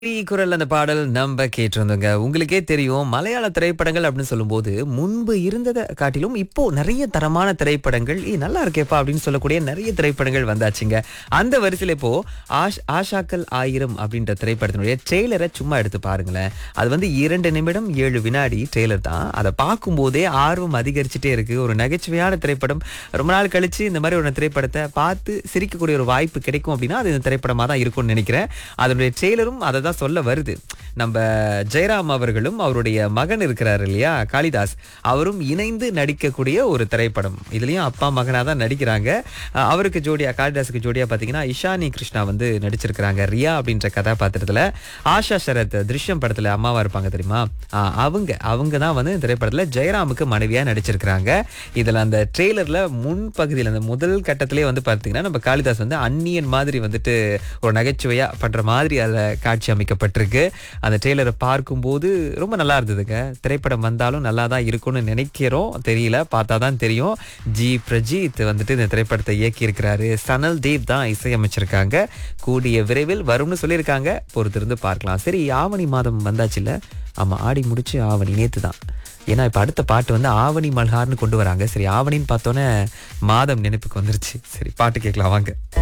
ஈ குரல் அந்த பாடல் நம்ம கேட்டிருந்தோங்க உங்களுக்கே தெரியும் மலையாள திரைப்படங்கள் அப்படின்னு சொல்லும்போது முன்பு இருந்ததை காட்டிலும் இப்போ நிறைய தரமான திரைப்படங்கள் ஏ நல்லா இருக்கேப்பா அப்படின்னு சொல்லக்கூடிய நிறைய திரைப்படங்கள் வந்தாச்சுங்க அந்த வரிசையில் இப்போ ஆஷ் ஆஷாக்கள் ஆயிரம் அப்படின்ற திரைப்படத்தினுடைய ட்ரெய்லரை சும்மா எடுத்து பாருங்களேன் அது வந்து இரண்டு நிமிடம் ஏழு வினாடி ட்ரெய்லர் தான் அதை பார்க்கும்போதே ஆர்வம் அதிகரிச்சுட்டே இருக்கு ஒரு நகைச்சுவையான திரைப்படம் ரொம்ப நாள் கழிச்சு இந்த மாதிரி ஒரு திரைப்படத்தை பார்த்து சிரிக்கக்கூடிய ஒரு வாய்ப்பு கிடைக்கும் அப்படின்னா அது இந்த திரைப்படமாக தான் இருக்கும்னு நினைக்கிறேன் அதனுடைய ட்ரெய்லரும் அதை தான் சொல்ல வருது நம்ம ஜெயராம் அவர்களும் அவருடைய மகன் இருக்கிறார் இல்லையா காளிதாஸ் அவரும் இணைந்து நடிக்கக்கூடிய ஒரு திரைப்படம் இதுலயும் அப்பா மகனாக தான் நடிக்கிறாங்க அஹ் அவருக்கு ஜோடியா காளிதாஸுக்கு ஜோடியா பார்த்தீங்கன்னா இஷானி கிருஷ்ணா வந்து நடிச்சிருக்கிறாங்க ரியா அப்படின்ற கதாபாத்திரத்தில் ஆஷா சரத் திருஷ்யம் படத்தில் அம்மாவா இருப்பாங்க தெரியுமா அஹ் அவங்க அவங்க தான் வந்து இந்த திரைப்படத்தில் ஜெயராமுக்கு மனைவியாக நடிச்சிருக்கிறாங்க இதில் அந்த ட்ரெய்லரில் முன் பகுதியில் அந்த முதல் கட்டத்திலே வந்து பார்த்தீங்கன்னா நம்ம காளிதாஸ் வந்து அந்நியன் மாதிரி வந்துட்டு ஒரு நகைச்சுவையாக பண்ணுற மாதிரி அதில் காட்சி அமைக்கப்பட்டிருக்கு அந்த ட்ரெய்லரை பார்க்கும்போது ரொம்ப நல்லா இருந்ததுங்க திரைப்படம் வந்தாலும் நல்லா தான் இருக்கும்னு நினைக்கிறோம் தெரியல பார்த்தா தான் தெரியும் ஜி பிரஜித் வந்துட்டு இந்த திரைப்படத்தை இயக்கியிருக்கிறாரு சனல் தேவ் தான் இசையமைச்சிருக்காங்க கூடிய விரைவில் வரும்னு சொல்லியிருக்காங்க பொறுத்திருந்து பார்க்கலாம் சரி ஆவணி மாதம் வந்தாச்சுல்ல ஆமாம் ஆடி முடிச்சு ஆவணி நேற்று தான் ஏன்னா இப்போ அடுத்த பாட்டு வந்து ஆவணி மல்ஹார்னு கொண்டு வராங்க சரி ஆவணின்னு பார்த்தோன்னே மாதம் நினைப்புக்கு வந்துருச்சு சரி பாட்டு கேட்கலாம் வாங்க